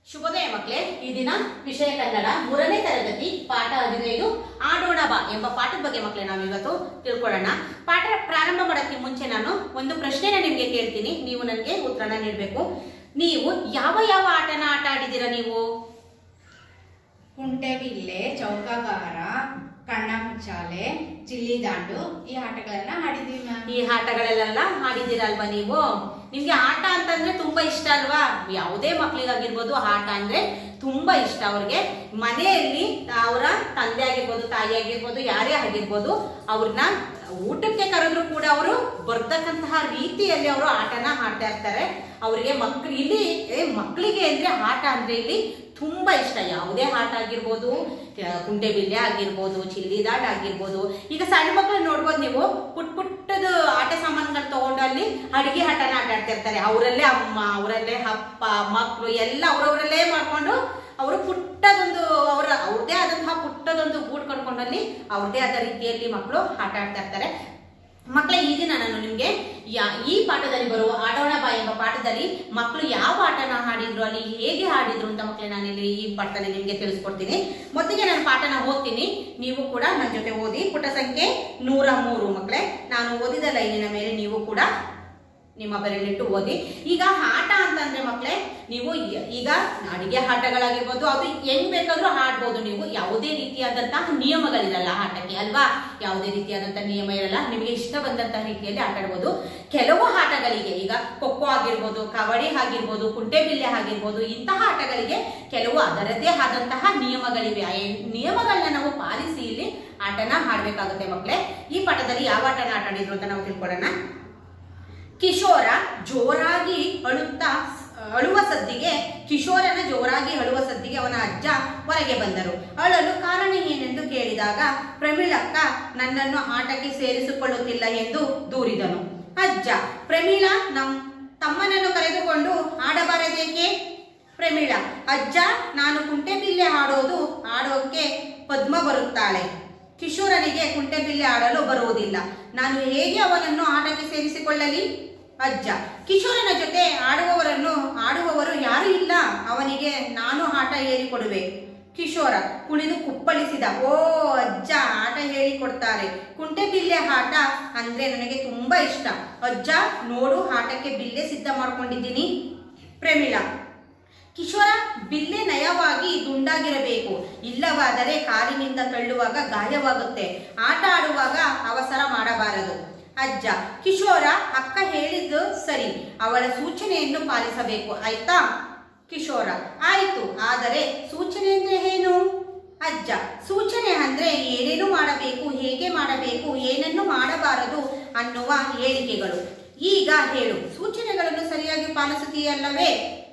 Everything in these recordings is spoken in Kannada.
ಶುಭೋದಯ ಮಕ್ಕಳೇ ಈ ದಿನ ವಿಷಯ ಕನ್ನಡ ಮೂರನೇ ತರಗತಿ ಪಾಠ ಹದಿನೈದು ಆಡೋಣ ಬಾ ಎಂಬ ಪಾಠದ ಬಗ್ಗೆ ಮಕ್ಕಳೇ ನಾವು ಇವತ್ತು ತಿಳ್ಕೊಳ್ಳೋಣ ಪಾಠ ಪ್ರಾರಂಭ ಮಾಡೋಕ್ಕೆ ಮುಂಚೆ ನಾನು ಒಂದು ಪ್ರಶ್ನೆನ ನಿಮಗೆ ಕೇಳ್ತೀನಿ ನೀವು ನನಗೆ ಉತ್ತರನ ನೀಡಬೇಕು ನೀವು ಯಾವ ಯಾವ ಆಟನ ಆಟ ಆಡಿದ್ದೀರಾ ನೀವು ಕುಂಟೆಬಿಲ್ಲೆ ಚೌಕಾಗಾರ ಕಣ್ಣ ಮುಚ್ಚಾಲೆ ಚಿಲ್ಲಿ ದಾಂಡು ಈ ಆಟಗಳನ್ನ ಆಡಿದೀವಿ ಮ್ಯಾಮ್ ಈ ಆಟಗಳೆಲ್ಲ ಆಡಿದ್ದೀರಲ್ವಾ ನೀವು ನಿಮ್ಗೆ ಆಟ ಅಂತಂದ್ರೆ ತುಂಬಾ ಇಷ್ಟ ಅಲ್ವಾ ಯಾವುದೇ ಮಕ್ಳಿಗಾಗಿರ್ಬೋದು ಆಟ ಅಂದ್ರೆ ತುಂಬಾ ಇಷ್ಟ ಅವ್ರಿಗೆ ಮನೆಯಲ್ಲಿ ಅವರ ತಂದೆ ಆಗಿರ್ಬೋದು ತಾಯಿ ಆಗಿರ್ಬೋದು ಯಾರೇ ಆಗಿರ್ಬೋದು ಅವ್ರನ್ನ ಊಟಕ್ಕೆ ಕರೆದ್ರು ಕೂಡ ಅವರು ಬರ್ತಕ್ಕಂತಹ ರೀತಿಯಲ್ಲಿ ಅವರು ಆಟನ ಆಡ್ತಾ ಇರ್ತಾರೆ ಅವರಿಗೆ ಮಕ್ಳು ಇಲ್ಲಿ ಏ, ಮಕ್ಳಿಗೆ ಅಂದ್ರೆ ಆಟ ಅಂದ್ರೆ ಇಲ್ಲಿ ತುಂಬಾ ಇಷ್ಟ ಯಾವುದೇ ಆಟ ಆಗಿರ್ಬೋದು ಆ, ಕುಂಟೆಬಿಲ್ಲೆ ಆಗಿರ್ಬೋದು ಚಿಲ್ಲಿದಾಟ ಆಗಿರ್ಬೋದು ಈಗ ಸಣ್ಣ ಮಕ್ಳು ನೋಡ್ಬೋದು ನೀವು ಪುಟ್ ಪುಟ್ಟದು ಆಟ ಸಾಮಾನುಗಳು ತಗೊಂಡು ಅಲ್ಲಿ ಅಡಿಗೆ ಆಟನ ಆಟ ಆಡ್ತಾ ಇರ್ತಾರೆ ಅವರಲ್ಲೇ ಅಮ್ಮ ಅವರಲ್ಲೇ ಅಪ್ಪ ಮಕ್ಕಳು ಎಲ್ಲ ಅವರವರಲ್ಲೇ ಮಾಡ್ಕೊಂಡು ಅವರು ಪುಟ್ಟದೊಂದು ಅವರ ಅವ್ರದೇ ಆದಂತಹ ಪುಟ್ಟದೊಂದು ಗೂಡು ಕಟ್ಕೊಂಡು ಅಲ್ಲಿ ಅವ್ರದೇ ಆದ ರೀತಿಯಲ್ಲಿ ಮಕ್ಕಳು ಆಟ ಆಡ್ತಾ ಇರ್ತಾರೆ ಮಕ್ಕಳೇ ಈ ದಿನ ನಾನು ನಿಮ್ಗೆ ಯಾ ಈ ಪಾಠದಲ್ಲಿ ಬರುವ ಆಡೋಣ ಬಾ ಎಂಬ ಪಾಠದಲ್ಲಿ ಮಕ್ಕಳು ಯಾವ ಆಟನ ಆಡಿದ್ರು ಅಲ್ಲಿ ಹೇಗೆ ಆಡಿದ್ರು ಅಂತ ಮಕ್ಕಳೇ ನಾನು ಇಲ್ಲಿ ಈ ಪಾಠದಲ್ಲಿ ನಿಮ್ಗೆ ತಿಳಿಸ್ಕೊಡ್ತೀನಿ ಮೊದಲಿಗೆ ನಾನು ಪಾಠನ ಓದ್ತೀನಿ ನೀವು ಕೂಡ ನನ್ನ ಜೊತೆ ಓದಿ ಪುಟ ಸಂಖ್ಯೆ ನೂರ ಮೂರು ಮಕ್ಕಳೇ ನಾನು ಓದಿದ ಲೈನಿನ ಮೇಲೆ ನೀವು ಕೂಡ ನಿಮ್ಮ ಬೆರಳಿಟ್ಟು ಓದಿ ಈಗ ಆಟ ಅಂತಂದ್ರೆ ಮಕ್ಕಳೇ ನೀವು ಯ- ಈಗ ಅಡಿಗೆ ಆಟಗಳಾಗಿರ್ಬೋದು ಅದು ಹೆಂಗ್ ಬೇಕಾದ್ರೂ ಆಡ್ಬೋದು ನೀವು ಯಾವುದೇ ರೀತಿಯಾದಂತಹ ನಿಯಮಗಳಿರಲ್ಲ ಆಟಕ್ಕೆ ಅಲ್ವಾ ಯಾವುದೇ ರೀತಿಯಾದಂತಹ ನಿಯಮ ಇರಲ್ಲ ನಿಮಗೆ ಇಷ್ಟ ಬಂದಂತಹ ರೀತಿಯಲ್ಲಿ ಆಟ ಆಡ್ಬೋದು ಕೆಲವು ಆಟಗಳಿಗೆ ಈಗ ಖೋಖೋ ಆಗಿರ್ಬೋದು ಕಬಡ್ಡಿ ಆಗಿರ್ಬೋದು ಕುಂಟೆಬಿಲ್ಲೆ ಆಗಿರ್ಬೋದು ಇಂತಹ ಆಟಗಳಿಗೆ ಕೆಲವು ಅದರದ್ದೇ ಆದಂತಹ ನಿಯಮಗಳಿವೆ ಆ ಎ- ನಿಯಮಗಳನ್ನ ನಾವು ಪಾಲಿಸಿ ಇಲ್ಲಿ ಆಟನ ಆಡ್ಬೇಕಾಗುತ್ತೆ ಮಕ್ಕಳೇ ಈ ಪಾಠದಲ್ಲಿ ಯಾವ ಆಟನ ಆಟ ಆಡಿದ್ರು ಅಂತ ನಾವು ತಿಳ್ಕೊಳ್ಳೋಣ ಕಿಶೋರ ಜೋರಾಗಿ ಅಳುತ್ತಾ ಅಳುವ ಸದ್ದಿಗೆ ಕಿಶೋರನ ಜೋರಾಗಿ ಅಳುವ ಸದ್ದಿಗೆ ಅವನ ಅಜ್ಜ ಹೊರಗೆ ಬಂದರು ಅಳಲು ಕಾರಣ ಏನೆಂದು ಕೇಳಿದಾಗ ಪ್ರಮೀಳಕ್ಕ ನನ್ನನ್ನು ಆಟಕ್ಕೆ ಸೇರಿಸಿಕೊಳ್ಳುತ್ತಿಲ್ಲ ಎಂದು ದೂರಿದನು ಅಜ್ಜ ಪ್ರಮೀಳ ನಮ್ ತಮ್ಮನನ್ನು ಕರೆದುಕೊಂಡು ಆಡಬಾರದೇಕೆ ಪ್ರಮೀಳ ಅಜ್ಜ ನಾನು ಕುಂಟೆಬಿಲ್ಲೆ ಆಡೋದು ಆಡೋಕೆ ಪದ್ಮ ಬರುತ್ತಾಳೆ ಕಿಶೋರನಿಗೆ ಕುಂಟೆಬಿಲ್ಲೆ ಆಡಲು ಬರುವುದಿಲ್ಲ ನಾನು ಹೇಗೆ ಅವನನ್ನು ಆಟಕ್ಕೆ ಸೇರಿಸಿಕೊಳ್ಳಲಿ ಅಜ್ಜ ಕಿಶೋರನ ಜೊತೆ ಆಡುವವರನ್ನು ಆಡುವವರು ಯಾರು ಇಲ್ಲ ಅವನಿಗೆ ನಾನು ಆಟ ಹೇಳಿಕೊಡುವೆ ಕಿಶೋರ ಕುಣಿದು ಕುಪ್ಪಳಿಸಿದ ಓ ಅಜ್ಜ ಆಟ ಹೇಳಿಕೊಡ್ತಾರೆ ಕುಂಟೆಬಿಲ್ಲೆ ಆಟ ಅಂದ್ರೆ ನನಗೆ ತುಂಬಾ ಇಷ್ಟ ಅಜ್ಜ ನೋಡು ಆಟಕ್ಕೆ ಬಿಲ್ಲೆ ಸಿದ್ಧ ಮಾಡ್ಕೊಂಡಿದ್ದೀನಿ ಪ್ರಮೀಳ ಕಿಶೋರ ಬಿಲ್ಲೆ ನಯವಾಗಿ ದುಂಡಾಗಿರಬೇಕು ಇಲ್ಲವಾದರೆ ಕಾಲಿನಿಂದ ತಳ್ಳುವಾಗ ಗಾಯವಾಗುತ್ತೆ ಆಟ ಆಡುವಾಗ ಅವಸರ ಮಾಡಬಾರದು ಅಜ್ಜ ಕಿಶೋರ ಅಕ್ಕ ಹೇಳಿದ್ದು ಸರಿ ಅವಳ ಸೂಚನೆಯನ್ನು ಪಾಲಿಸಬೇಕು ಆಯ್ತಾ ಕಿಶೋರ ಆಯ್ತು ಆದರೆ ಸೂಚನೆ ಅಂದ್ರೆ ಏನು ಅಜ್ಜ ಸೂಚನೆ ಅಂದ್ರೆ ಏನೇನು ಮಾಡಬೇಕು ಹೇಗೆ ಮಾಡಬೇಕು ಏನನ್ನು ಮಾಡಬಾರದು ಅನ್ನುವ ಹೇಳಿಕೆಗಳು ಈಗ ಹೇಳು ಸೂಚನೆಗಳನ್ನು ಸರಿಯಾಗಿ ಪಾಲಿಸುತ್ತೀಯಲ್ಲವೇ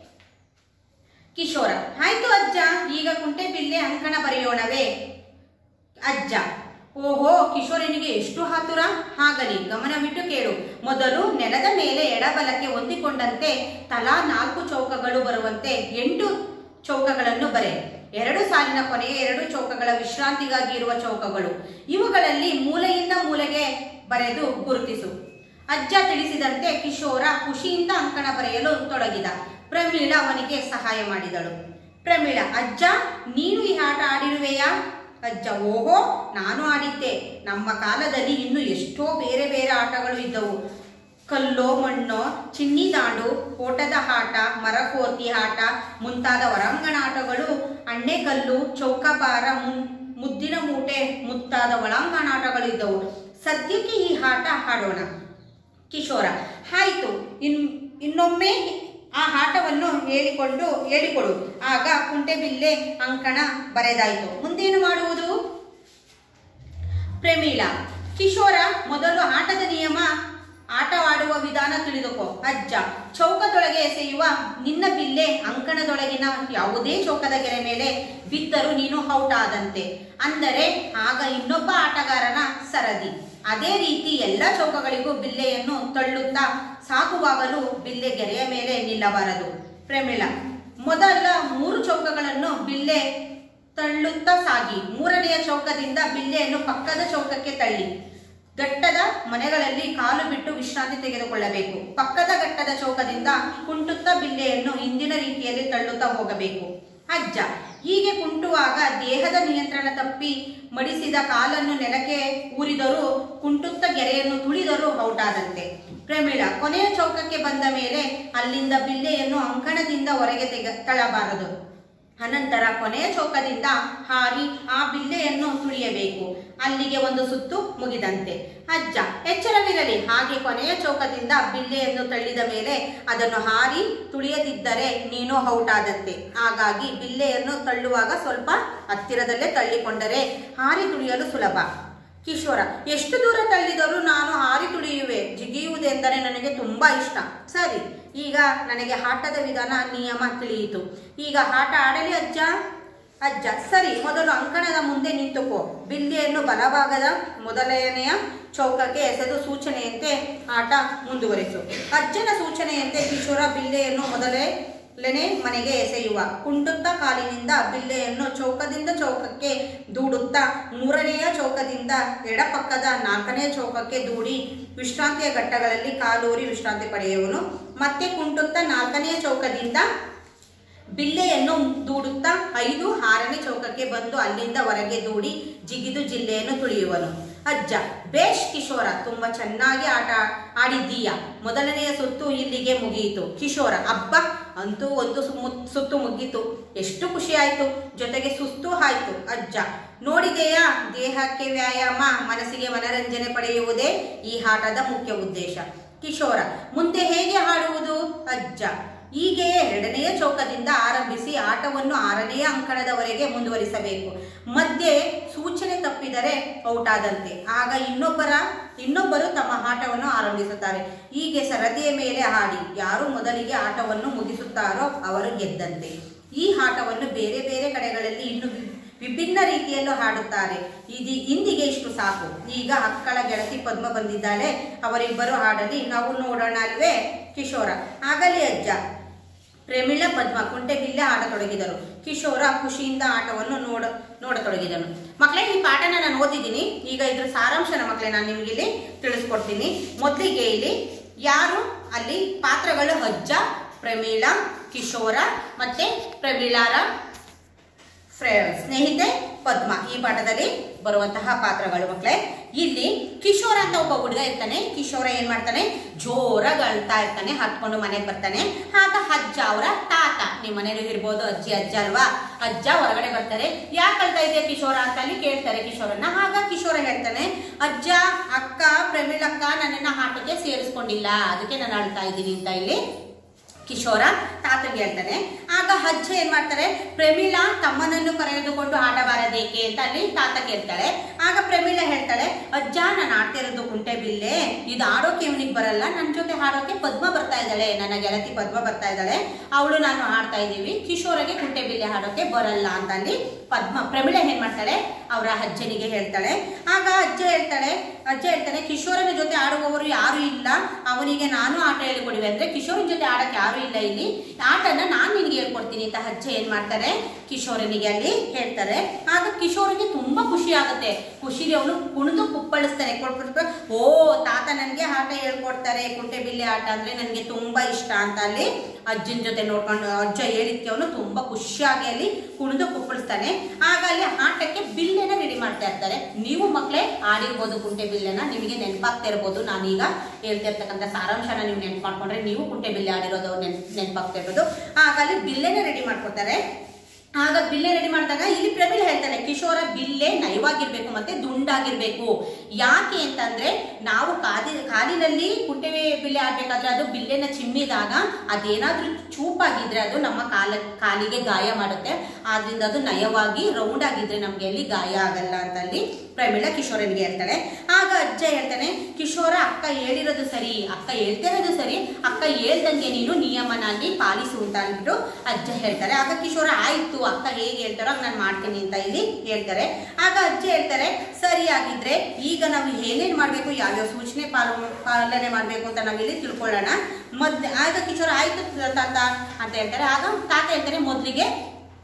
ಕಿಶೋರ ಆಯ್ತು ಅಜ್ಜ ಈಗ ಕುಂಟೆಬಿಲ್ಲೆ ಅಂಕಣ ಬರೆಯೋಣವೇ ಅಜ್ಜ ಓಹೋ ಕಿಶೋರನಿಗೆ ಎಷ್ಟು ಹಾತುರ ಆಗಲಿ ಗಮನವಿಟ್ಟು ಕೇಳು ಮೊದಲು ನೆಲದ ಮೇಲೆ ಎಡಬಲಕ್ಕೆ ಹೊಂದಿಕೊಂಡಂತೆ ತಲಾ ನಾಲ್ಕು ಚೌಕಗಳು ಬರುವಂತೆ ಎಂಟು ಚೌಕಗಳನ್ನು ಬರೆ ಎರಡು ಸಾಲಿನ ಕೊನೆಯ ಎರಡು ಚೌಕಗಳ ವಿಶ್ರಾಂತಿಗಾಗಿ ಇರುವ ಚೌಕಗಳು ಇವುಗಳಲ್ಲಿ ಮೂಲೆಯಿಂದ ಮೂಲೆಗೆ ಬರೆದು ಗುರುತಿಸು ಅಜ್ಜ ತಿಳಿಸಿದಂತೆ ಕಿಶೋರ ಖುಷಿಯಿಂದ ಅಂಕಣ ಬರೆಯಲು ತೊಡಗಿದ ಪ್ರಮೀಳ ಅವನಿಗೆ ಸಹಾಯ ಮಾಡಿದಳು ಪ್ರಮೀಳ ಅಜ್ಜ ನೀನು ಈ ಆಟ ಆಡಿರುವೆಯಾ ಅಜ್ಜ ಓಹೋ ನಾನು ಆಡಿದ್ದೆ ನಮ್ಮ ಕಾಲದಲ್ಲಿ ಇನ್ನು ಎಷ್ಟೋ ಬೇರೆ ಬೇರೆ ಆಟಗಳು ಇದ್ದವು ಕಲ್ಲೋ ಮಣ್ಣೋ ಚಿನ್ನಿ ದಾಂಡು ಓಟದ ಆಟ ಮರಕೋತಿ ಆಟ ಮುಂತಾದ ಹೊರಾಂಗಣ ಆಟಗಳು ಅಣ್ಣೆಕಲ್ಲು ಚೌಕಾಬಾರ ಮುನ್- ಮುದ್ದಿನ ಮೂಟೆ ಮುಂತಾದ ಒಳಾಂಗಣ ಆಟಗಳು ಇದ್ದವು ಸದ್ಯಕ್ಕೆ ಈ ಆಟ ಆಡೋಣ ಕಿಶೋರ ಆಯ್ತು ಇನ್ ಇನ್ನೊಮ್ಮೆ ಆ ಆಟವನ್ನು ಹೇಳಿಕೊಂಡು ಹೇಳಿಕೊಡು ಆಗ ಕುಂಟೆಬಿಲ್ಲೆ ಅಂಕಣ ಬರೆದಾಯಿತು ಮುಂದೇನು ಮಾಡುವುದು ಪ್ರಮೀಳ ಕಿಶೋರ ಮೊದಲು ಆಟದ ನಿಯಮ ಆಟವಾಡುವ ವಿಧಾನ ತಿಳಿದುಕೋ ಅಜ್ಜ ಚೌಕದೊಳಗೆ ಎಸೆಯುವ ನಿನ್ನ ಬಿಲ್ಲೆ ಅಂಕಣದೊಳಗಿನ ಯಾವುದೇ ಚೌಕದ ಗೆರೆ ಮೇಲೆ ಬಿದ್ದರೂ ನೀನು ಔಟ್ ಆದಂತೆ ಅಂದರೆ ಆಗ ಇನ್ನೊಬ್ಬ ಆಟಗಾರನ ಸರದಿ ಅದೇ ರೀತಿ ಎಲ್ಲ ಚೌಕಗಳಿಗೂ ಬಿಲ್ಲೆಯನ್ನು ತಳ್ಳುತ್ತಾ ಸಾಕುವಾಗಲೂ ಬಿಲ್ಲೆ ಗೆರೆಯ ಮೇಲೆ ನಿಲ್ಲಬಾರದು ಪ್ರಮೀಳ ಮೊದಲ ಮೂರು ಚೌಕಗಳನ್ನು ಬಿಲ್ಲೆ ತಳ್ಳುತ್ತಾ ಸಾಗಿ ಮೂರನೆಯ ಚೌಕದಿಂದ ಬಿಲ್ಲೆಯನ್ನು ಪಕ್ಕದ ಚೌಕಕ್ಕೆ ತಳ್ಳಿ ಘಟ್ಟದ ಮನೆಗಳಲ್ಲಿ ಕಾಲು ಬಿಟ್ಟು ವಿಶ್ರಾಂತಿ ತೆಗೆದುಕೊಳ್ಳಬೇಕು ಪಕ್ಕದ ಘಟ್ಟದ ಚೌಕದಿಂದ ಕುಂಟುತ್ತಾ ಬಿಲ್ಲೆಯನ್ನು ಹಿಂದಿನ ರೀತಿಯಲ್ಲಿ ತಳ್ಳುತ್ತಾ ಹೋಗಬೇಕು ಅಜ್ಜ ಹೀಗೆ ಕುಂಟುವಾಗ ದೇಹದ ನಿಯಂತ್ರಣ ತಪ್ಪಿ ಮಡಿಸಿದ ಕಾಲನ್ನು ನೆಲಕ್ಕೆ ಊರಿದರೂ ಕುಂಟುತ್ತ ಗೆರೆಯನ್ನು ತುಳಿದರೂ ಔಟಾದಂತೆ ಪ್ರಮೀಳ ಕೊನೆಯ ಚೌಕಕ್ಕೆ ಬಂದ ಮೇಲೆ ಅಲ್ಲಿಂದ ಬಿಲ್ಲೆಯನ್ನು ಅಂಕಣದಿಂದ ಹೊರಗೆ ತೆಗ ತಳ್ಳಬಾರದು ಅನಂತರ ಕೊನೆಯ ಚೌಕದಿಂದ ಹಾರಿ ಆ ಬಿಲ್ಲೆಯನ್ನು ತುಳಿಯಬೇಕು ಅಲ್ಲಿಗೆ ಒಂದು ಸುತ್ತು ಮುಗಿದಂತೆ ಅಜ್ಜ ಎಚ್ಚರವಿರಲಿ ಹಾಗೆ ಕೊನೆಯ ಚೌಕದಿಂದ ಬಿಲ್ಲೆಯನ್ನು ತಳ್ಳಿದ ಮೇಲೆ ಅದನ್ನು ಹಾರಿ ತುಳಿಯದಿದ್ದರೆ ನೀನು ಔಟ್ ಆದಂತೆ ಹಾಗಾಗಿ ಬಿಲ್ಲೆಯನ್ನು ತಳ್ಳುವಾಗ ಸ್ವಲ್ಪ ಹತ್ತಿರದಲ್ಲೇ ತಳ್ಳಿಕೊಂಡರೆ ಹಾರಿ ತುಳಿಯಲು ಸುಲಭ ಕಿಶೋರ ಎಷ್ಟು ದೂರ ತಳ್ಳಿದರೂ ನಾನು ಹಾರಿ ತುಳಿಯುವೆ ಜಿಗಿಯುವುದೆಂದರೆ ನನಗೆ ತುಂಬಾ ಇಷ್ಟ ಸರಿ ಈಗ ನನಗೆ ಆಟದ ವಿಧಾನ ನಿಯಮ ತಿಳಿಯಿತು ಈಗ ಆಟ ಆಡಲಿ ಅಜ್ಜ ಅಜ್ಜ ಸರಿ ಮೊದಲು ಅಂಕಣದ ಮುಂದೆ ನಿಂತುಕೋ ಬಿಲ್ಲೆಯನ್ನು ಬಲಭಾಗದ ಮೊದಲನೆಯ ಚೌಕಕ್ಕೆ ಎಸೆದು ಸೂಚನೆಯಂತೆ ಆಟ ಮುಂದುವರಿಸು ಅಜ್ಜನ ಸೂಚನೆಯಂತೆ ಕಿಶೋರ ಬಿಲ್ಲೆಯನ್ನು ಮೊದಲೇ ಲೆನೆ ಮನೆಗೆ ಎಸೆಯುವ ಕುಂಟುತ್ತ ಕಾಲಿನಿಂದ ಬಿಲ್ಲೆಯನ್ನು ಚೌಕದಿಂದ ಚೌಕಕ್ಕೆ ದೂಡುತ್ತಾ ಮೂರನೆಯ ಚೌಕದಿಂದ ಎಡಪಕ್ಕದ ನಾಲ್ಕನೇ ಚೌಕಕ್ಕೆ ದೂಡಿ ವಿಶ್ರಾಂತಿಯ ಘಟ್ಟಗಳಲ್ಲಿ ಕಾಲೂರಿ ವಿಶ್ರಾಂತಿ ಪಡೆಯುವನು ಮತ್ತೆ ಕುಂಟುತ್ತ ನಾಲ್ಕನೆಯ ಚೌಕದಿಂದ ಬಿಲ್ಲೆಯನ್ನು ದೂಡುತ್ತಾ ಐದು ಆರನೇ ಚೌಕಕ್ಕೆ ಬಂದು ಅಲ್ಲಿಂದ ಹೊರಗೆ ದೂಡಿ ಜಿಗಿದು ಜಿಲ್ಲೆಯನ್ನು ತುಳಿಯುವನು ಅಜ್ಜ ಬೇಷ್ ಕಿಶೋರ ತುಂಬಾ ಚೆನ್ನಾಗಿ ಆಟ ಆಡಿದ್ದೀಯ ಮೊದಲನೆಯ ಸುತ್ತು ಇಲ್ಲಿಗೆ ಮುಗಿಯಿತು ಕಿಶೋರ ಅಬ್ಬ ಅಂತೂ ಒಂದು ಸು- ಮು- ಸುತ್ತು ಮುಗೀತು ಎಷ್ಟು ಖುಷಿ ಆಯ್ತು ಜೊತೆಗೆ ಸುಸ್ತು ಆಯ್ತು ಅಜ್ಜ ನೋಡಿದೆಯಾ ದೇಹಕ್ಕೆ ವ್ಯಾಯಾಮ ಮನಸ್ಸಿಗೆ ಮನರಂಜನೆ ಪಡೆಯುವುದೇ ಈ ಆಟದ ಮುಖ್ಯ ಉದ್ದೇಶ ಕಿಶೋರ ಮುಂದೆ ಹೇಗೆ ಆಡುವುದು ಅಜ್ಜ ಹೀಗೆಯೇ ಎರಡನೆಯ ಚೌಕದಿಂದ ಆರಂಭಿಸಿ ಆಟವನ್ನು ಆರನೆಯ ಅಂಕಣದವರೆಗೆ ಮುಂದುವರಿಸಬೇಕು ಮಧ್ಯೆ ಸೂಚನೆ ತಪ್ಪಿದರೆ ಔಟ್ ಆದಂತೆ ಆಗ ಇನ್ನೊಬ್ಬರ ಇನ್ನೊಬ್ಬರು ತಮ್ಮ ಆಟವನ್ನು ಆರಂಭಿಸುತ್ತಾರೆ ಹೀಗೆ ಸರದಿಯ ಮೇಲೆ ಆಡಿ ಯಾರು ಮೊದಲಿಗೆ ಆಟವನ್ನು ಮುಗಿಸುತ್ತಾರೋ ಅವರು ಗೆದ್ದಂತೆ ಈ ಆಟವನ್ನು ಬೇರೆ ಬೇರೆ ಕಡೆಗಳಲ್ಲಿ ಇನ್ನು ವಿ- ವಿಭಿನ್ನ ರೀತಿಯಲ್ಲೂ ಹಾಡುತ್ತಾರೆ ಇದು ಇಂದಿಗೆ ಇಷ್ಟು ಸಾಕು ಈಗ ಅಕ್ಕಳ ಗೆಳತಿ ಪದ್ಮ ಬಂದಿದ್ದಾಳೆ ಅವರಿಬ್ಬರು ಹಾಡಲಿ ನಾವು ನೋಡೋಣ ಅಲ್ವೇ ಕಿಶೋರ ಆಗಲಿ ಅಜ್ಜ ಪ್ರೇಮಿಳ ಪದ್ಮ ಕುಂಟೆಬಿಲ್ಲೆ ಆಡತೊಡಗಿದರು ಕಿಶೋರ ಖುಷಿಯಿಂದ ಆಟವನ್ನು ನೋಡ ನೋಡತೊಡಗಿದನು ಮಕ್ಕಳೇ ಈ ಪಾಠನ ನಾನು ಓದಿದ್ದೀನಿ ಈಗ ಇದ್ರ ಸಾರಾಂಶನ ಮಕ್ಕಳೇ ನಾನು ನಿಮಗೆ ಇಲ್ಲಿ ತಿಳಿಸ್ಕೊಡ್ತೀನಿ ಮೊದಲಿಗೆ ಇಲ್ಲಿ ಯಾರು ಅಲ್ಲಿ ಪಾತ್ರಗಳು ಅಜ್ಜ ಪ್ರಮೀಳ ಕಿಶೋರ ಮತ್ತೆ ಪ್ರಮೀಳಾರ ಫ್ರೆ- ಸ್ನೇಹಿತೆ ಪದ್ಮ ಈ ಪಾಠದಲ್ಲಿ ಬರುವಂತಹ ಪಾತ್ರಗಳು ಮಕ್ಕಳೇ ಇಲ್ಲಿ ಕಿಶೋರ ಅಂತ ಒಬ್ಬ ಹುಡುಗ ಇರ್ತಾನೆ ಕಿಶೋರ ಏನ್ ಮಾಡ್ತಾನೆ ಜೋರಾಗಿ ಅಳ್ತಾ ಇರ್ತಾನೆ ಹತ್ಕೊಂಡು ಮನೆಗೆ ಬರ್ತಾನೆ ಆಗ ಅಜ್ಜ ಅವರ ತಾತ ನಿಮ್ಮ ಮನೇಲಿ ಇರ್ಬೋದು ಅಜ್ಜಿ ಅಜ್ಜ ಅಲ್ವಾ ಅಜ್ಜ ಹೊರಗಡೆ ಬರ್ತಾರೆ ಯಾಕೆ ಅಳ್ತಾ ಇದೆಯಾ ಕಿಶೋರ ಅಂತ ಅಲ್ಲಿ ಕೇಳ್ತಾರೆ ಕಿಶೋರನ್ನ ಆಗ ಕಿಶೋರ ಹೇಳ್ತಾನೆ ಅಜ್ಜ ಅಕ್ಕ ಪ್ರಮೀಳಕ್ಕ ನನ್ನನ್ನ ಆಟಕ್ಕೆ ಸೇರಿಸ್ಕೊಂಡಿಲ್ಲ ಅದಕ್ಕೆ ನಾನು ಅಳ್ತಾ ಇದ್ದೀನಿ ಅಂತ ಇಲ್ಲಿ ಕಿಶೋರ ತಾತಂಗೆ ಹೇಳ್ತಾನೆ ಆಗ ಅಜ್ಜ ಏನ್ ಮಾಡ್ತಾರೆ ಪ್ರಮೀಳಾ ತಮ್ಮನನ್ನು ಕರೆದುಕೊಂಡು ಆಡಬಾರದೇಕೆ ಅಂತ ಅಲ್ಲಿ ತಾತ ಕೇಳ್ತಾಳೆ ಆಗ ಪ್ರಮೀಳಾ ಹೇಳ್ತಾಳೆ ಅಜ್ಜ ನಾನು ಆಡ್ತಾ ಇರೋದು ಕುಂಟೆ ಬಿಲ್ಲೆ ಇದು ಆಡೋಕೆ ಇವನಿಗೆ ಬರಲ್ಲ ನನ್ನ ಜೊತೆ ಆಡೋಕೆ ಪದ್ಮ ಬರ್ತಾ ಇದ್ದಾಳೆ ನನ್ನ ಗೆಳತಿ ಪದ್ಮ ಬರ್ತಾ ಇದ್ದಾಳೆ ಅವಳು ನಾನು ಆಡ್ತಾ ಇದ್ದೀವಿ ಕಿಶೋರಗೆ ಕುಂಟೆ ಬಿಲ್ಲೆ ಆಡೋಕೆ ಬರಲ್ಲ ಅಂತ ಅಲ್ಲಿ ಪದ್ಮ ಪ್ರಮೀಳಾ ಏನ್ ಮಾಡ್ತಾಳೆ ಅವರ ಅಜ್ಜನಿಗೆ ಹೇಳ್ತಾಳೆ ಆಗ ಅಜ್ಜ ಹೇಳ್ತಾಳೆ ಅಜ್ಜ ಹೇಳ್ತಾನೆ ಕಿಶೋರನ ಜೊತೆ ಆಡುವವರು ಯಾರು ಇಲ್ಲ ಅವನಿಗೆ ನಾನು ಆಟ ಹೇಳಿಕೊಡಿವೆ ಅಂದ್ರೆ ಕಿಶೋರನ ಜೊತೆ ಆಡಕ್ಕೆ ಯಾರು ಇಲ್ಲ ಇಲ್ಲಿ ಆಟನ ನಾನು ನಿನಗೆ ಹೇಳ್ಕೊಡ್ತೀನಿ ಅಂತ ಅಜ್ಜ ಏನ್ ಮಾಡ್ತಾರೆ ಕಿಶೋರನಿಗೆ ಅಲ್ಲಿ ಹೇಳ್ತಾರೆ ಆಗ ಕಿಶೋರನಿಗೆ ತುಂಬಾ ಖುಷಿ ಆಗುತ್ತೆ ಖುಷಿಗೆ ಅವನು ಕುಣಿದು ಕುಪ್ಪಳಿಸ್ತಾನೆ ಕೊಟ್ಬಿಟ್ಟು ಓ ತಾತ ನನಗೆ ಆಟ ಹೇಳ್ಕೊಡ್ತಾರೆ ಕುಂಟೆ ಬಿಲ್ಲೆ ಆಟ ಅಂದ್ರೆ ನನಗೆ ತುಂಬಾ ಇಷ್ಟ ಅಂತ ಅಲ್ಲಿ ಅಜ್ಜನ ಜೊತೆ ನೋಡ್ಕೊಂಡು ಅಜ್ಜ ಹೇಳಿದ್ಕೆ ಅವನು ತುಂಬಾ ಖುಷಿಯಾಗಿ ಅಲ್ಲಿ ಕುಣಿದು ಕುಪ್ಪಳಿಸ್ತಾನೆ ಆಗ ಅಲ್ಲಿ ಆಟಕ್ಕೆ ಬಿಲ್ಲೆನ ರೆಡಿ ಮಾಡ್ತಾ ಇರ್ತಾರೆ ನೀವು ಮಕ್ಕಳೇ ಆಡಿರ್ಬೋದು ಕುಂಟೆ ಬಿಲ್ಲೆನ ನಿಮಗೆ ನೆನಪಾಗ್ತಾ ಇರ್ಬೋದು ನಾನೀಗ ಹೇಳ್ತಾ ಇರ್ತಕ್ಕಂಥ ಸಾರಾಂಶನ ನೀವು ನೆನ್ಪು ಮಾಡ್ಕೊಂಡ್ರೆ ನೀವು ಕುಂಟೆ ಬಿಲ್ಲೆ ಆಡಿರೋದು ನೆನ್ ನೆನಪಾಗ್ತಾ ಇರ್ಬೋದು ಆಗ ಅಲ್ಲಿ ಬಿಲ್ಲೆನ ರೆಡಿ ಮಾಡ್ಕೊತಾರೆ ಆಗ ಬಿಲ್ಲೆ ರೆಡಿ ಮಾಡಿದಾಗ ಇಲ್ಲಿ ಪ್ರಬೀಳ್ ಹೇಳ್ತಾನೆ ಕಿಶೋರ ಬಿಲ್ಲೆ ನಯವಾಗಿರ್ಬೇಕು ಮತ್ತೆ ದುಂಡಾಗಿರ್ಬೇಕು ಯಾಕೆ ಅಂತಂದ್ರೆ ನಾವು ಕಾದಿ ಕಾಲಿನಲ್ಲಿ ಕುಂಟೆ ಬಿಲ್ಲೆ ಆಡ್ಬೇಕಾದ್ರೆ ಅದು ಬಿಲ್ಲೆನ ಚಿಮ್ಮಿದಾಗ ಅದೇನಾದ್ರೂ ಚೂಪಾಗಿದ್ರೆ ಅದು ನಮ್ಮ ಕಾಲ ಕಾಲಿಗೆ ಗಾಯ ಮಾಡುತ್ತೆ ಆದ್ರಿಂದ ಅದು ನಯವಾಗಿ ರೌಂಡ್ ಆಗಿದ್ರೆ ನಮ್ಗೆ ಎಲ್ಲಿ ಗಾಯ ಆಗಲ್ಲ ಅಂತ ಅಲ್ಲಿ ಪ್ರಮೀಳ ಕಿಶೋರನಿಗೆ ಹೇಳ್ತಾಳೆ ಆಗ ಅಜ್ಜ ಹೇಳ್ತಾನೆ ಕಿಶೋರ ಅಕ್ಕ ಹೇಳಿರೋದು ಸರಿ ಅಕ್ಕ ಹೇಳ್ತಿರೋದು ಸರಿ ಅಕ್ಕ ಹೇಳ್ದಂಗೆ ನೀನು ನಿಯಮನಾಗಿ ಪಾಲಿಸು ಅಂತ ಅಂದ್ಬಿಟ್ಟು ಅಜ್ಜ ಹೇಳ್ತಾರೆ ಆಗ ಕಿಶೋರ ಆಯ್ತು ಅಕ್ಕ ಹೇಗೆ ಹೇಳ್ತಾರೋ ಹಾಗೆ ನಾನು ಮಾಡ್ತೀನಿ ಅಂತ ಇಲ್ಲಿ ಹೇಳ್ತಾರೆ ಆಗ ಅಜ್ಜ ಹೇಳ್ತಾರೆ ಸರಿ ಆಗಿದ್ರೆ ಈಗ ನಾವು ಏನೇನ್ ಮಾಡ್ಬೇಕು ಯಾವ್ಯಾವ ಸೂಚನೆ ಪಾಲ ಪಾಲನೆ ಮಾಡ್ಬೇಕು ಅಂತ ನಾವಿಲ್ಲಿ ತಿಳ್ಕೊಳ್ಳೋಣ ಮೊದ್ ಆಗ ಕಿಶೋರ ಆಯ್ತು ತಾತ ಅಂತ ಹೇಳ್ತಾರೆ ಆಗ ತಾತ ಹೇಳ್ತಾರೆ ಮೊದಲಿಗೆ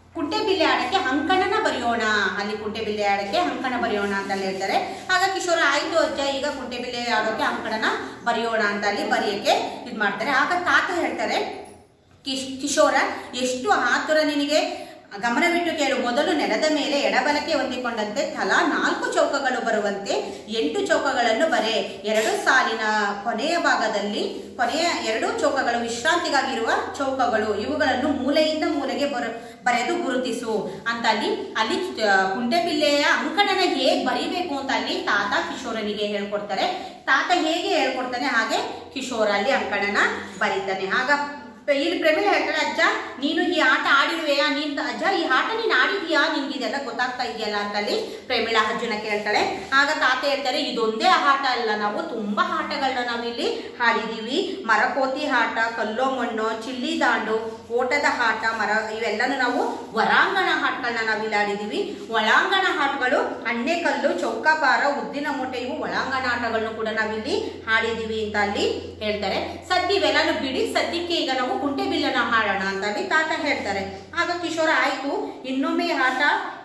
ಕುಂಟೆಬಿಲ್ಲೆ ಆಡಕ್ಕೆ ಅಂಕಣನ ಬರೆಯೋಣ ಅಲ್ಲಿ ಕುಂಟೆಬಿಲ್ಲೆ ಆಡಕ್ಕೆ ಅಂಕಣ ಬರೆಯೋಣ ಅಂತ ಅಲ್ಲಿ ಹೇಳ್ತಾರೆ ಆಗ ಕಿಶೋರ ಆಯ್ತು ಅಜ್ಜ ಈಗ ಕುಂಟೆಬಿಲ್ಲೆ ಆಡೋಕೆ ಅಂಕಣನ ಬರೆಯೋಣ ಅಂತ ಅಲ್ಲಿ ಬರೆಯಕ್ಕೆ ಇದು ಮಾಡ್ತಾರೆ ಆಗ ತಾತ ಹೇಳ್ತಾರೆ ಕಿಶ್ ಕಿಶೋರ ಎಷ್ಟು ಆತುರ ನಿನಗೆ ಗಮನವಿಟ್ಟು ಕೇಳು ಮೊದಲು ನೆಲದ ಮೇಲೆ ಎಡಬಲಕ್ಕೆ ಹೊಂದಿಕೊಂಡಂತೆ ತಲಾ ನಾಲ್ಕು ಚೌಕಗಳು ಬರುವಂತೆ ಎಂಟು ಚೌಕಗಳನ್ನು ಬರೆ ಎರಡು ಸಾಲಿನ ಕೊನೆಯ ಭಾಗದಲ್ಲಿ ಕೊನೆಯ ಎರಡು ಚೌಕಗಳು ವಿಶ್ರಾಂತಿಗಾಗಿರುವ ಚೌಕಗಳು ಇವುಗಳನ್ನು ಮೂಲೆಯಿಂದ ಮೂಲೆಗೆ ಬರ ಬರೆದು ಗುರುತಿಸು ಅಂತ ಅಲ್ಲಿ ಅಲ್ಲಿ ಆ, ಕುಂಟೆಬಿಲ್ಲೆಯ ಅಂಕಣನ ಹೇಗೆ ಬರಿಬೇಕು ಅಂತ ಅಲ್ಲಿ ತಾತ ಕಿಶೋರನಿಗೆ ಹೇಳ್ಕೊಡ್ತಾರೆ ತಾತ ಹೇಗೆ ಹೇಳ್ಕೊಡ್ತಾನೆ ಹಾಗೆ ಕಿಶೋರ ಅಲ್ಲಿ ಅಂಕಣನ ಬರೀತಾನೆ ಆಗ ಇಲ್ಲಿ ಪ್ರಮಿಳ ಹೇಳ್ತಾಳೆ ಅಜ್ಜ ನೀನು ಈ ಆಟ ಆಡಿರುವೆಯಾ ನೀನ್ ಅಜ್ಜ ಈ ಆಟ ನೀನು ಆಡಿದ್ಯಾ ನಿನ್ಗೆ ಇದೆಲ್ಲ ಗೊತ್ತಾಗ್ತಾ ಇದೆಯಲ್ಲ ಅಂತ ಅಲ್ಲಿ ಪ್ರೇಮಿಳ ಅಜ್ಜನ ಕೇಳ್ತಾಳೆ ಆಗ ತಾತ ಹೇಳ್ತಾರೆ ಇದೊಂದೇ ಆಟ ಅಲ್ಲ ನಾವು ತುಂಬಾ ಆಟಗಳನ್ನ ನಾವು ಇಲ್ಲಿ ಆಡಿದೀವಿ ಮರಕೋತಿ ಆಟ ಕಲ್ಲೋ ಮಣ್ಣು ಚಿಲ್ಲಿ ದಾಂಡು ಓಟದ ಆಟ ಮರ ಇವೆಲ್ಲನೂ ನಾವು ಹೊರಾಂಗಣ ಆಟಗಳನ್ನ ನಾವು ಇಲ್ಲಿ ಆಡಿದೀವಿ ಒಳಾಂಗಣ ಆಟಗಳು ಅಣ್ಣೆಕಲ್ಲು ಚೌಕಾಬಾರ ಉದ್ದಿನ ಮೂಟೆ ಇವು ಒಳಾಂಗಣ ಆಟಗಳನ್ನು ಕೂಡ ನಾವಿಲ್ಲಿ ಆಡಿದೀವಿ ಅಂತ ಅಲ್ಲಿ ಹೇಳ್ತಾರೆ ಸದ್ಯ ಇವೆಲ್ಲನೂ ಬಿಡಿ ಸದ್ಯಕ್ಕೆ ಈಗ ನಾವು ಕುಂಟೆಬಿಲ್ಲನ ಹಾಡೋಣ ಅಂತ ಅಲ್ಲಿ ತಾತ ಹೇಳ್ತಾರೆ ಆಗ ಕಿಶೋರ ಆಯ್ತು ಇನ್ನೊಮ್ಮೆ ಈ ಆಟ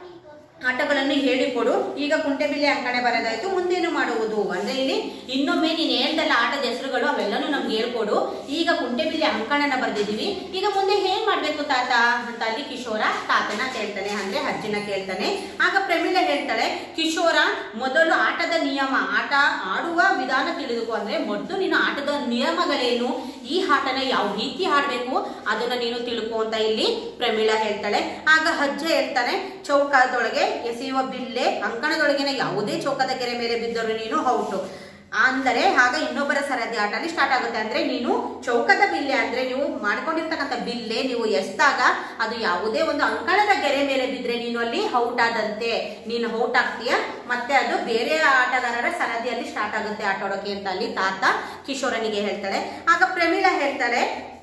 ಆಟಗಳನ್ನು ಹೇಳಿಕೊಡು ಈಗ ಕುಂಟೆಬಿಲ್ಲೆ ಅಂಕಣೆ ಬರೋದಾಯ್ತು ಮುಂದೇನು ಮಾಡುವುದು ಅಂದ್ರೆ ಇಲ್ಲಿ ಇನ್ನೊಮ್ಮೆ ನೀನು ಹೇಳ್ದಲ್ಲ ಆಟದ ಹೆಸರುಗಳು ಅವೆಲ್ಲನೂ ನಮ್ಗೆ ಹೇಳ್ಕೊಡು ಈಗ ಕುಂಟೆಬಿಲ್ಲೆ ಅಂಕಣನ ಬರೆದಿದ್ದೀವಿ ಈಗ ಮುಂದೆ ಏನ್ ಮಾಡ್ಬೇಕು ತಾತ ಅಂತ ಅಲ್ಲಿ ಕಿಶೋರ ತಾತನ ಕೇಳ್ತಾನೆ ಅಂದ್ರೆ ಅಜ್ಜನ ಕೇಳ್ತಾನೆ ಆಗ ಪ್ರಮೀಳ ಹೇಳ್ತಾಳೆ ಕಿಶೋರ ಮೊದಲು ಆಟದ ನಿಯಮ ಆಟ ಆಡುವ ವಿಧಾನ ತಿಳಿದುಕೊ ಅಂದ್ರೆ ಮೊದಲು ನೀನು ಆಟದ ನಿಯಮಗಳೇನು ಈ ಆಟನ ಯಾವ ರೀತಿ ಆಡ್ಬೇಕು ಅದನ್ನ ನೀನು ತಿಳ್ಕೊ ಅಂತ ಇಲ್ಲಿ ಪ್ರಮೀಳ ಹೇಳ್ತಾಳೆ ಆಗ ಅಜ್ಜ ಹೇಳ್ತಾನೆ ಚೌಕದೊಳಗೆ ಎಸೆಯುವ ಬಿಲ್ಲೆ ಅಂಕಣದೊಳಗಿನ ಯಾವುದೇ ಚೌಕದ ಗೆರೆ ಮೇಲೆ ಬಿದ್ದರೂ ನೀನು ಔಟು ಅಂದರೆ ಆಗ ಇನ್ನೊಬ್ಬರ ಸರದಿ ಆಟ ಅಲ್ಲಿ ಸ್ಟಾರ್ಟ್ ಆಗುತ್ತೆ ಅಂದ್ರೆ ನೀನು ಚೌಕದ ಬಿಲ್ಲೆ ಅಂದ್ರೆ ನೀವು ಮಾಡ್ಕೊಂಡಿರ್ತಕ್ಕಂಥ ಬಿಲ್ಲೆ ನೀವು ಎಸ್ದಾಗ ಅದು ಯಾವುದೇ ಒಂದು ಅಂಕಣದ ಗೆರೆ ಮೇಲೆ ಬಿದ್ರೆ ನೀನು ಅಲ್ಲಿ ಔಟ್ ಆದಂತೆ ನೀನು ಔಟ್ ಆಗ್ತೀಯ ಮತ್ತೆ ಅದು ಬೇರೆ ಆಟಗಾರರ ಸರದಿಯಲ್ಲಿ ಸ್ಟಾರ್ಟ್ ಆಗುತ್ತೆ ಆಟ ಆಡೋಕೆ ಅಂತ ಅಲ್ಲಿ ತಾತ ಕಿಶೋರನಿಗೆ ಹೇಳ್ತಾಳೆ ಆಗ ಪ್ರಮೀಳ ಹೇಳ್ತಾಳೆ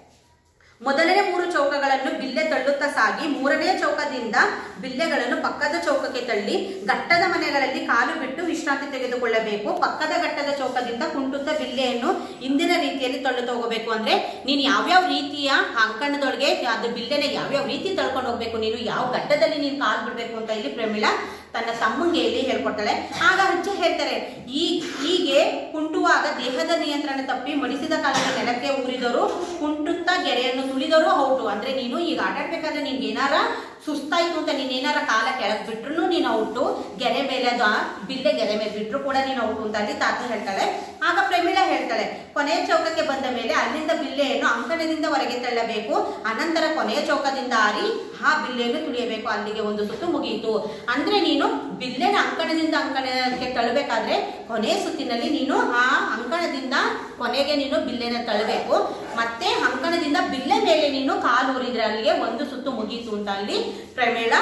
ಮೊದಲನೇ ಮೂರು ಚೌಕಗಳನ್ನು ಬಿಲ್ಲೆ ತಳ್ಳುತ್ತಾ ಸಾಗಿ ಮೂರನೇ ಚೌಕದಿಂದ ಬಿಲ್ಲೆಗಳನ್ನು ಪಕ್ಕದ ಚೌಕಕ್ಕೆ ತಳ್ಳಿ ಘಟ್ಟದ ಮನೆಗಳಲ್ಲಿ ಕಾಲು ಬಿಟ್ಟು ವಿಶ್ರಾಂತಿ ತೆಗೆದುಕೊಳ್ಳಬೇಕು ಪಕ್ಕದ ಘಟ್ಟದ ಚೌಕದಿಂದ ಕುಂಟುತ್ತಾ ಬಿಲ್ಲೆಯನ್ನು ಹಿಂದಿನ ರೀತಿಯಲ್ಲಿ ತಳ್ಳುತ್ತಾ ಹೋಗಬೇಕು ಅಂದ್ರೆ ನೀನು ಯಾವ್ಯಾವ ರೀತಿಯ ಅಂಕಣದೊಳಗೆ ಅದು ಬಿಲ್ಲೆನ ಯಾವ್ಯಾವ ರೀತಿ ತಳ್ಕೊಂಡು ಹೋಗ್ಬೇಕು ನೀನು ಯಾವ ಘಟ್ಟದಲ್ಲಿ ನೀನು ಕಾಲು ಬಿಡ್ಬೇಕು ಅಂತ ಇಲ್ಲಿ ಪ್ರಮಿಳ ತನ್ನ ತಮ್ಮಂಗೆ ಇಲ್ಲಿ ಹೇಳ್ಕೊಡ್ತಾಳೆ ಆಗ ಅಜ್ಜ ಹೇಳ್ತಾರೆ ಈ ಹೀಗೆ ಕುಂಟುವಾಗ ದೇಹದ ನಿಯಂತ್ರಣ ತಪ್ಪಿ ಮಡಿಸಿದ ಕಾಲದ ನೆಲಕ್ಕೆ ಊರಿದರು ಕುಂಟುತ್ತಾ ಗೆರೆಯನ್ನು ತುಳಿದರು ಔಟು ಅಂದ್ರೆ ನೀನು ಈಗ ಆಟ ಆಡ್ಬೇಕಾದ್ರೆ ನಿನ್ಗೆ ಏನಾರ ಸುಸ್ತಾಯ್ತು ಅಂತ ನೀನ್ ಏನಾರ ಕಾಲ ಕೆಳಗ್ ಬಿಟ್ರು ನೀನು ಔಟು ಗೆರೆ ಮೇಲೆ ಅದು ಆ ಬಿಲ್ಲೆ ಗೆರೆ ಮೇಲೆ ಬಿಟ್ರು ಕೂಡ ನೀನು ಔಟು ಅಂತ ಅಲ್ಲಿ ತಾತ ಹೇಳ್ತಾಳೆ ಆಗ ಪ್ರಮೀಳ ಹೇಳ್ತಾಳೆ ಕೊನೆಯ ಚೌಕಕ್ಕೆ ಬಂದ ಮೇಲೆ ಅಲ್ಲಿಂದ ಬಿಲ್ಲೆಯನ್ನು ಅಂಕಣದಿಂದ ಹೊರಗೆ ತಳ್ಳಬೇಕು ಅನಂತರ ಕೊನೆಯ ಚೌಕದಿಂದ ಆರಿ ಆ ಬಿಲ್ಲೆಯನ್ನು ತುಳಿಯಬೇಕು ಅಲ್ಲಿಗೆ ಒಂದು ಸುತ್ತು ಮುಗಿಯಿತು ಅಂದ್ರೆ ನೀನು ಬಿಲ್ಲೆನ ಅಂಕಣದಿಂದ ಅಂಕಣಕ್ಕೆ ತಳ್ಳಬೇಕಾದ್ರೆ ಕೊನೆಯ ಸುತ್ತಿನಲ್ಲಿ ನೀನು ಆ ಅಂಕಣದಿಂದ ಕೊನೆಗೆ ನೀನು ಬಿಲ್ಲೆನ ತಳ್ಳಬೇಕು ಮತ್ತೆ ಅಂಕಣದಿಂದ ಬಿಲ್ಲೆ ಮೇಲೆ ನೀನು ಕಾಲು ಊರಿದ್ರೆ ಅಲ್ಲಿಗೆ ಒಂದು ಸುತ್ತು ಮುಗೀತು ಅಂತ ಅಲ್ಲಿ ಪ್ರಮೇಳ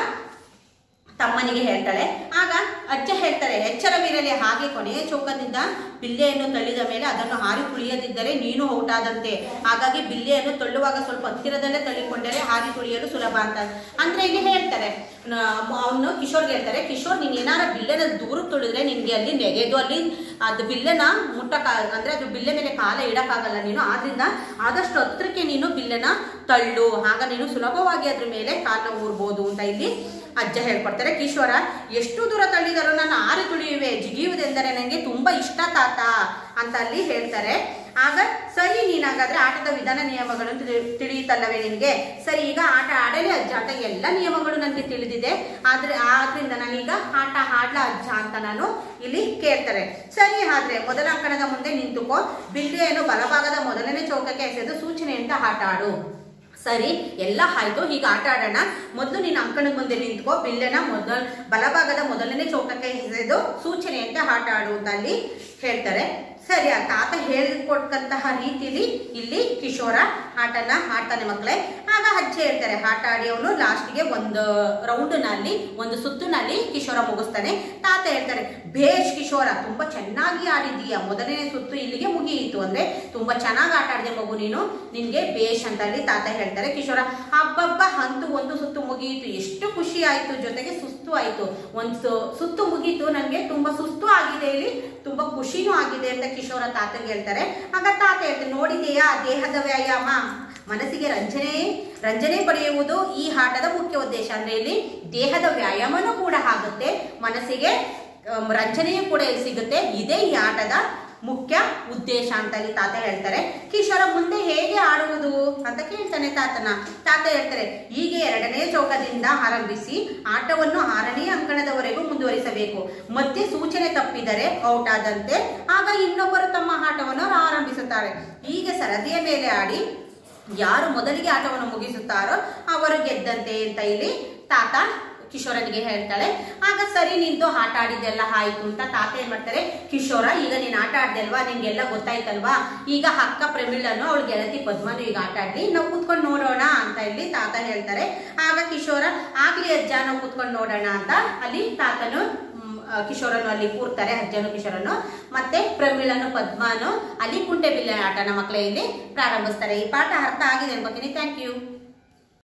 ತಮ್ಮನಿಗೆ ಹೇಳ್ತಾಳೆ ಆಗ ಅಜ್ಜ ಹೇಳ್ತಾರೆ ಎಚ್ಚರವಿರಲಿ ಹಾಗೆ ಕೊನೆಯ ಚೌಕದಿಂದ ಬಿಲ್ಲೆಯನ್ನು ತಳ್ಳಿದ ಮೇಲೆ ಅದನ್ನು ಹಾರಿ ತುಳಿಯದಿದ್ದರೆ ನೀನು ಔಟ್ ಆದಂತೆ ಹಾಗಾಗಿ ಬಿಲ್ಲೆಯನ್ನು ತಳ್ಳುವಾಗ ಸ್ವಲ್ಪ ಹತ್ತಿರದಲ್ಲೇ ತಳ್ಳಿಕೊಂಡರೆ ಹಾರಿ ತುಳಿಯಲು ಸುಲಭ ಅಂತ ಅಂದ್ರೆ ಇಲ್ಲಿ ಹೇಳ್ತಾರೆ ಅವನು ಕಿಶೋರ್ಗೆ ಹೇಳ್ತಾರೆ ಕಿಶೋರ್ ನೀನ್ ಏನಾರ ಬಿಲ್ಲೆನ ದೂರ ತುಳಿದ್ರೆ ನಿನ್ಗೆ ಅಲ್ಲಿ ನೆಗೆದು ಅಲ್ಲಿ ಅದು ಬಿಲ್ಲೆನ ಮುಟ್ಟಕ ಅಂದ್ರೆ ಅದು ಬಿಲ್ಲೆ ಮೇಲೆ ಕಾಲ ಇಡಕ್ಕಾಗಲ್ಲ ನೀನು ಆದ್ರಿಂದ ಆದಷ್ಟು ಹತ್ರಕ್ಕೆ ನೀನು ಬಿಲ್ಲೆನ ತಳ್ಳು ಆಗ ನೀನು ಸುಲಭವಾಗಿ ಅದ್ರ ಮೇಲೆ ಕಾಲನ್ನ ಊರ್ಬೋದು ಅಂತ ಇಲ್ಲಿ ಅಜ್ಜ ಹೇಳ್ಕೊಡ್ತಾರೆ ಕಿಶೋರ ಎಷ್ಟು ದೂರ ತಳ್ಳಿದರೂ ನಾನು ಆರು ತುಳಿಯುವೆ ಜಿಗಿಯುವುದೆಂದರೆ ನನಗೆ ತುಂಬಾ ಇಷ್ಟ ತಾತ ಅಂತ ಅಲ್ಲಿ ಹೇಳ್ತಾರೆ ಆಗ ಸರಿ ನೀನ್ ಹಾಗಾದ್ರೆ ಆಟದ ವಿಧಾನ ನಿಯಮಗಳನ್ನು ತಿಳಿ- ತಿಳಿಯುತ್ತಲ್ಲವೇ ನಿನಗೆ ಸರಿ ಈಗ ಆಟ ಆಡಲೇ ಅಜ್ಜ ಅಂತ ಎಲ್ಲ ನಿಯಮಗಳು ನನಗೆ ತಿಳಿದಿದೆ ಆದ್ರೆ ಆದ್ರಿಂದ ನಾನೀಗ ಆಟ ಆಡ್ಲ ಅಜ್ಜ ಅಂತ ನಾನು ಇಲ್ಲಿ ಕೇಳ್ತಾರೆ ಸರಿ ಆದ್ರೆ ಮೊದಲ ಅಂಕಣದ ಮುಂದೆ ನಿಂತುಕೋ ಬಿಲ್ಲೆಯನ್ನು ಬಲಭಾಗದ ಮೊದಲನೇ ಚೌಕಕ್ಕೆ ಎಸೆದು ಸೂಚನೆಯಿಂದ ಆಟ ಆಡು ಸರಿ ಎಲ್ಲ ಆಯ್ತು ಈಗ ಆಟ ಆಡೋಣ ಮೊದಲು ನೀನು ಅಂಕಣದ ಮುಂದೆ ನಿಂತ್ಕೋ ಬಿಲ್ಲೆನ ಮೊದಲ ಬಲಭಾಗದ ಮೊದಲನೇ ಚೌಕಕ್ಕೆ ಎಸೆದು ಸೂಚನೆಯಂತೆ ಆಟ ಆಡು ಅಂತ ಅಲ್ಲಿ ಹೇಳ್ತಾರೆ ಸರಿ ಆ ತಾತ ಹೇಳಿಕೊಟ್ಟಂತಹ ರೀತಿಲಿ ಇಲ್ಲಿ ಕಿಶೋರ ಆಟನ ಆಡ್ತಾನೆ ಮಕ್ಕಳೇ ಆಗ ಅಜ್ಜ ಹೇಳ್ತಾರೆ ಆಟ ಆಡಿ ಅವನು ಲಾಸ್ಟ್ಗೆ ಒಂದು ರೌಂಡ್ನಲ್ಲಿ ಒಂದು ಸುತ್ತಿನಲ್ಲಿ ಕಿಶೋರ ಮುಗಿಸ್ತಾನೆ ತಾತ ಹೇಳ್ತಾರೆ ಬೇಷ್ ಕಿಶೋರ ತುಂಬಾ ಚೆನ್ನಾಗಿ ಆಡಿದೀಯ ಮೊದಲನೇ ಸುತ್ತು ಇಲ್ಲಿಗೆ ಮುಗಿಯಿತು ಅಂದ್ರೆ ತುಂಬಾ ಚೆನ್ನಾಗಿ ಆಟ ಆಡಿದೆ ಮಗು ನೀನು ನಿನ್ಗೆ ಬೇಷ್ ಅಂತ ಅಲ್ಲಿ ತಾತ ಹೇಳ್ತಾರೆ ಕಿಶೋರ ಹಬ್ಬಬ್ಬ ಅಂತೂ ಒಂದು ಸುತ್ತು ಮುಗಿಯಿತು ಎಷ್ಟು ಖುಷಿ ಆಯ್ತು ಜೊತೆಗೆ ಸುಸ್ತು ಆಯ್ತು ಒಂದು ಸುತ್ತು ಮುಗೀತು ನನಗೆ ತುಂಬಾ ಸುಸ್ತು ಆಗಿದೆ ಇಲ್ಲಿ ತುಂಬಾ ಖುಷಿನೂ ಆಗಿದೆ ಅಂತ ಕಿಶೋರ ತಾತಂಗೆ ಹೇಳ್ತಾರೆ ಆಗ ತಾತ ಹೇಳ್ತಾರೆ ನೋಡಿದೆಯಾ ದೇಹದ ವ್ಯಾಯಾಮ ಮನಸ್ಸಿಗೆ ರಂಜನೆ ರಂಜನೆ ಪಡೆಯುವುದು ಈ ಆಟದ ಮುಖ್ಯ ಉದ್ದೇಶ ಅಂದ್ರೆ ಇಲ್ಲಿ ದೇಹದ ವ್ಯಾಯಾಮನೂ ಕೂಡ ಆಗುತ್ತೆ ಮನಸ್ಸಿಗೆ ಅಮ್, ರಂಜನೆಯೂ ಕೂಡ ಇಲ್ಲಿ ಸಿಗುತ್ತೆ ಇದೇ ಈ ಆಟದ ಮುಖ್ಯ ಉದ್ದೇಶ ಅಂತ ಇಲ್ಲಿ ತಾತ ಹೇಳ್ತಾರೆ ಕಿಶೋರ ಮುಂದೆ ಹೇಗೆ ಆಡುವುದು ಅಂತ ಕೇಳ್ತಾನೆ ತಾತನ ತಾತ ಹೇಳ್ತಾರೆ ಹೀಗೆ ಎರಡನೇ ಚೌಕದಿಂದ ಆರಂಭಿಸಿ ಆಟವನ್ನು ಆರನೇ ಅಂಕಣದವರೆಗೂ ಮುಂದುವರಿಸಬೇಕು ಮಧ್ಯೆ ಸೂಚನೆ ತಪ್ಪಿದರೆ ಔಟ್ ಆದಂತೆ ಆಗ ಇನ್ನೊಬ್ಬರು ತಮ್ಮ ಆಟವನ್ನು ಆರಂಭಿಸುತ್ತಾರೆ ಹೀಗೆ ಸರದಿಯ ಮೇಲೆ ಆಡಿ ಯಾರು ಮೊದಲಿಗೆ ಆಟವನ್ನು ಮುಗಿಸುತ್ತಾರೋ ಅವರು ಗೆದ್ದಂತೆ ಅಂತ ಇಲ್ಲಿ ತಾತ ಕಿಶೋರನಿಗೆ ಹೇಳ್ತಾಳೆ ಆಗ ಸರಿ ನಿಂತು ಆಟ ಆಡಿದ್ದೆಲ್ಲ ಆಯ್ತು ಅಂತ ತಾತ ಏನ್ ಮಾಡ್ತಾರೆ ಕಿಶೋರ ಈಗ ನೀನ್ ಆಟ ಆಡ್ದಲ್ವಾ ನಿನ್ಗೆಲ್ಲ ಗೊತ್ತಾಯ್ತಲ್ವಾ ಈಗ ಅಕ್ಕ ಪ್ರಮಿಳನ್ನು ಅವಳ ಗೆಳತಿ ಪದ್ಮನು ಈಗ ಆಟ ಆಡ್ಲಿ ನಾವು ಕೂತ್ಕೊಂಡು ನೋಡೋಣ ಅಂತ ಇಲ್ಲಿ ತಾತ ಹೇಳ್ತಾರೆ ಆಗ ಕಿಶೋರ ಆಗ್ಲಿ ಅಜ್ಜ ನಾವು ಕೂತ್ಕೊಂಡು ನೋಡೋಣ ಅಂತ ಅಲ್ಲಿ ತಾತನು ಮ್, ಆ, ಕಿಶೋರನು ಅಲ್ಲಿ ಕೂರ್ತಾರೆ ಅಜ್ಜನು ಕಿಶೋರನು ಮತ್ತೆ ಪ್ರಮಿಳನು ಪದ್ಮನು ಅಲ್ಲಿ ಕುಂಟೆಬಿಲ್ಲೆ ಆಟನ ಮಕ್ಕಳ ಇಲ್ಲಿ ಪ್ರಾರಂಭಿಸ್ತಾರೆ ಈ ಪಾಠ ಅರ್ಥ ಆಗಿದೆ ಅನ್ಕೋತೀನಿ ಥ್ಯಾಂಕ್ ಯು